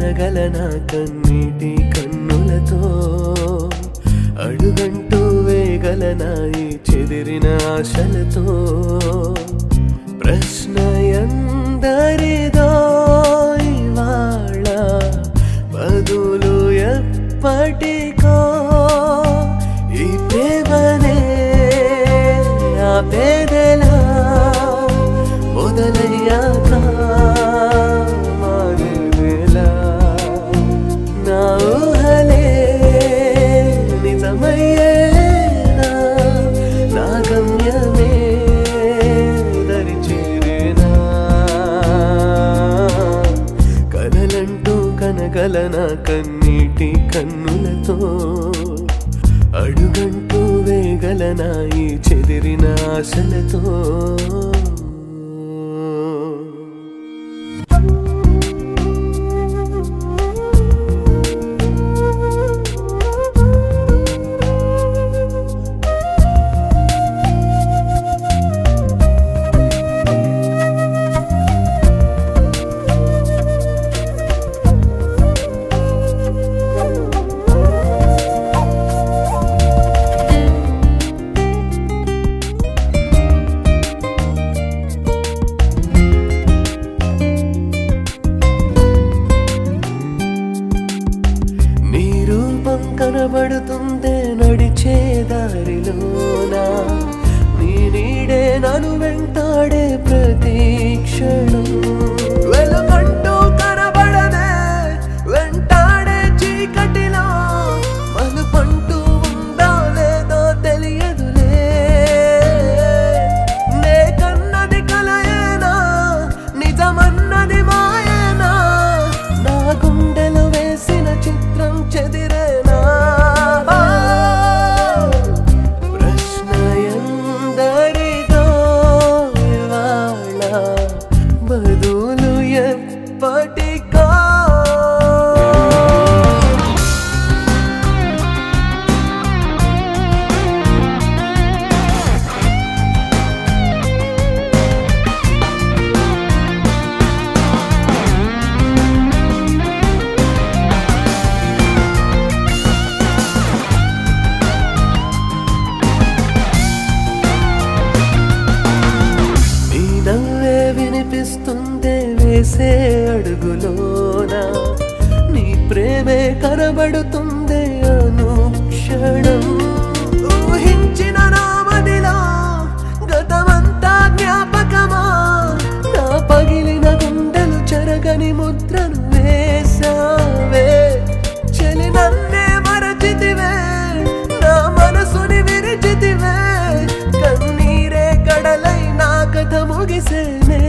కనగలన కన్నీటి కన్నులతో అడుగంటూ వేగలన ఈ చెదిరిన ఆశలతో ప్రశ్న ఎందరిదో ఇవాళ బదులు ఎప్పటికో ఈ ప్రేమనే ఆపేదెలా మొదలయ్యాక మారేలా నా ఊహలే నిజమయ్యేనా నా గమ్యమే దరి చేరేనా కలలంటూ కనగలన కన్నీటి కన్నులతో అడుగంటూ వేగలన ఈ చెదిరిన ఆశలతో నీ రూపం కనబడుతుందే నడిచే దారిలోనా నీ నీడే నన్ను వెంటాడే ప్రతి క్షణం వెలుగంటూ కనబడదే వెంటాడే చీకటిలో మలుపంటూ ఉందా లేదో తెలియదులే నే కన్నది కలయేనా నిజమన్నది మాయేనా నా గుండెలు వేసిన చిత్రం చెదిరేనా ప్రశ్న ఎందరిదో ఇవాళ బదులు ఎప్పటికో నీ నవ్వే వినిపిస్తుందే వేసే అడుగులోనా నీ ప్రేమే కనబడుతుందే అనుక్షణం ఊహించిన నామదిలో గతమంతా జ్ఞాపకమా నా పగిలిన గుండెలు చెరగని ముద్రను వేసావే చెలి నన్నే మరచితివే నా మనసుని విరిచితివే కన్నీరే కడలై నా కథ ముగిసేనే